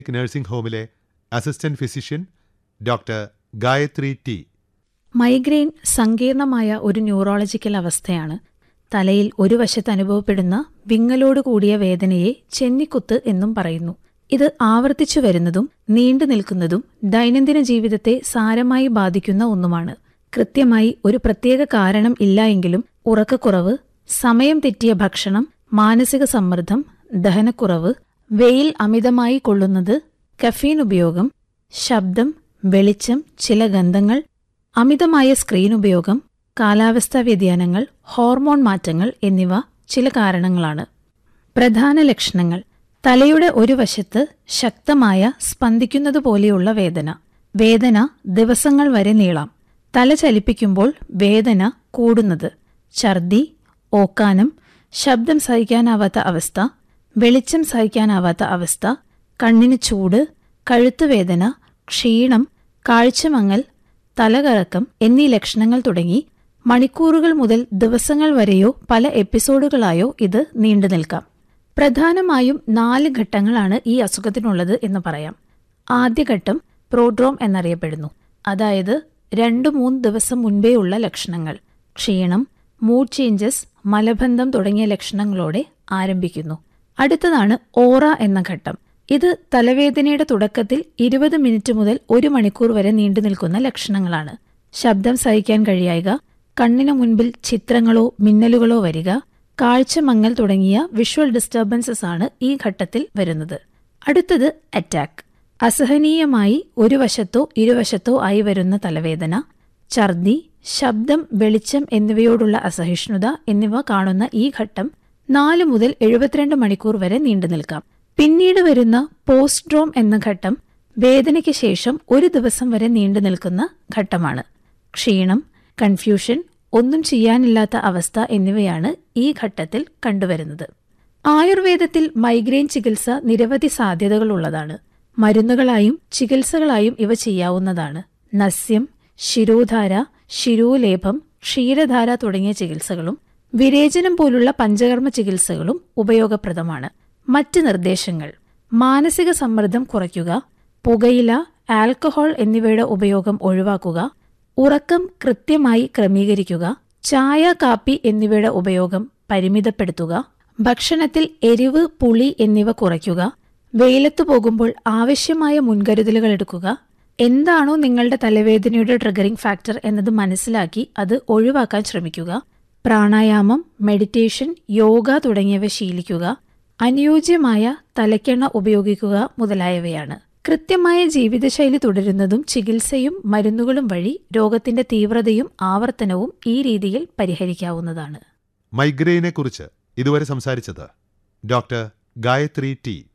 nursing ഹോമിലെ assistant physician doctor Gayathri T migraine സങ്കീർണമായ ഒരു ന്യൂറോളജിക്കൽ അവസ്ഥയാണ് തലയിൽ ഒരു വശത്ത് അനുഭവപ്പെടുന്ന വിങ്ങലോട് കൂടിയ വേദനയെ ചെന്നിക്കുത്ത് എന്നും പറയുന്നു ഇത് ആവർത്തിച്ചു വരുന്നതും നീണ്ടു നിൽക്കുന്നതും ദൈനംദിന ജീവിതത്തെ സാരമായി ബാധിക്കുന്ന ഒന്നുമാണ് കൃത്യമായി ഒരു പ്രത്യേക കാരണം ഇല്ലായെങ്കിലും ഉറക്കക്കുറവ് സമയം തെറ്റിയ ഭക്ഷണം മാനസിക സമ്മർദ്ദം ദഹനക്കുറവ് വെയിൽ അമിതമായി കൊള്ളുന്നത് കഫീൻ ഉപയോഗം ശബ്ദം വെളിച്ചം ചില ഗന്ധങ്ങൾ അമിതമായ സ്ക്രീൻ ഉപയോഗം കാലാവസ്ഥാ വ്യതിയാനങ്ങൾ ഹോർമോൺ മാറ്റങ്ങൾ എന്നിവ ചില കാരണങ്ങളാണ് പ്രധാന ലക്ഷണങ്ങൾ തലയുടെ ഒരു വശത്ത് ശക്തമായ സ്പന്ദിക്കുന്നതുപോലെയുള്ള വേദന വേദന ദിവസങ്ങൾ വരെ നീളാം തല ചലിപ്പിക്കുമ്പോൾ വേദന കൂടുന്നത് ഛർദി ഓക്കാനം ശബ്ദം സഹിക്കാനാവാത്ത അവസ്ഥ വെളിച്ചം സഹിക്കാനാവാത്ത അവസ്ഥ കണ്ണിന് ചൂട് കഴുത്തുവേദന ക്ഷീണം കാഴ്ചമങ്ങൽ തലകറക്കം എന്നീ ലക്ഷണങ്ങൾ തുടങ്ങി മണിക്കൂറുകൾ മുതൽ ദിവസങ്ങൾ വരെയോ പല എപ്പിസോഡുകളായോ ഇത് നീണ്ടു നിൽക്കാം പ്രധാനമായും നാല് ഘട്ടങ്ങളാണ് ഈ അസുഖത്തിനുള്ളത് എന്ന് പറയാം ആദ്യഘട്ടം പ്രോഡ്രോം എന്നറിയപ്പെടുന്നു അതായത് രണ്ടു മൂന്ന് ദിവസം മുൻപേയുള്ള ലക്ഷണങ്ങൾ ക്ഷീണം മൂഡ് ചേഞ്ചസ് മലബന്ധം തുടങ്ങിയ ലക്ഷണങ്ങളോടെ ആരംഭിക്കുന്നു അടുത്തതാണ് ഓറ എന്ന ഘട്ടം ഇത് തലവേദനയുടെ തുടക്കത്തിൽ ഇരുപത് മിനിറ്റ് മുതൽ ഒരു മണിക്കൂർ വരെ നീണ്ടു നിൽക്കുന്ന ലക്ഷണങ്ങളാണ് ശബ്ദം സഹിക്കാൻ കഴിയായക കണ്ണിനു മുൻപിൽ ചിത്രങ്ങളോ മിന്നലുകളോ വരിക കാഴ്ചമങ്ങൽ തുടങ്ങിയ വിഷ്വൽ ഡിസ്റ്റർബൻസസ് ആണ് ഈ ഘട്ടത്തിൽ വരുന്നത് അടുത്തത് അറ്റാക്ക് അസഹനീയമായി ഒരു വശത്തോ ഇരുവശത്തോ ആയി വരുന്ന തലവേദന ഛർദി ശബ്ദം വെളിച്ചം എന്നിവയോടുള്ള അസഹിഷ്ണുത എന്നിവ കാണുന്ന ഈ ഘട്ടം നാല് മുതൽ എഴുപത്തിരണ്ട് മണിക്കൂർ വരെ നീണ്ടു നിൽക്കാം പിന്നീട് വരുന്ന പോസ്റ്റ്ഡ്രോം എന്ന ഘട്ടം വേദനയ്ക്ക് ശേഷം ഒരു ദിവസം വരെ നീണ്ടു നിൽക്കുന്ന ഘട്ടമാണ് ക്ഷീണം കൺഫ്യൂഷൻ ഒന്നും ചെയ്യാനില്ലാത്ത അവസ്ഥ എന്നിവയാണ് ഈ ഘട്ടത്തിൽ കണ്ടുവരുന്നത് ആയുർവേദത്തിൽ മൈഗ്രെയിൻ ചികിത്സ നിരവധി സാധ്യതകളുള്ളതാണ് മരുന്നുകളായും ചികിത്സകളായും ഇവ ചെയ്യാവുന്നതാണ് നസ്യം ശിരോധാര ശിരോലേപം ക്ഷീരധാര തുടങ്ങിയ ചികിത്സകളും വിരേചനം പോലുള്ള പഞ്ചകർമ്മ ചികിത്സകളും ഉപയോഗപ്രദമാണ് മറ്റ് നിർദ്ദേശങ്ങൾ മാനസിക സമ്മർദ്ദം കുറയ്ക്കുക പുകയില ആൽക്കഹോൾ എന്നിവയുടെ ഉപയോഗം ഒഴിവാക്കുക ഉറക്കം കൃത്യമായി ക്രമീകരിക്കുക ചായ കാപ്പി എന്നിവയുടെ ഉപയോഗം പരിമിതപ്പെടുത്തുക ഭക്ഷണത്തിൽ എരിവ് പുളി എന്നിവ കുറയ്ക്കുക വെയിലത്തു പോകുമ്പോൾ ആവശ്യമായ മുൻകരുതലുകൾ എടുക്കുക എന്താണോ നിങ്ങളുടെ തലവേദനയുടെ ട്രിഗറിംഗ് ഫാക്ടർ എന്നത് മനസ്സിലാക്കി അത് ഒഴിവാക്കാൻ ശ്രമിക്കുക പ്രാണായാമം മെഡിറ്റേഷൻ യോഗ തുടങ്ങിയവ ശീലിക്കുക അനുയോജ്യമായ തലക്കെണ്ണ ഉപയോഗിക്കുക മുതലായവയാണ് കൃത്യമായ ജീവിതശൈലി തുടരുന്നതും ചികിത്സയും മരുന്നുകളും വഴി രോഗത്തിന്റെ തീവ്രതയും ആവർത്തനവും ഈ രീതിയിൽ പരിഹരിക്കാവുന്നതാണ് മൈഗ്രെയിനെക്കുറിച്ച് ഇതുവരെ സംസാരിച്ചത് ഡോക്ടർ ഗായത്രി ടി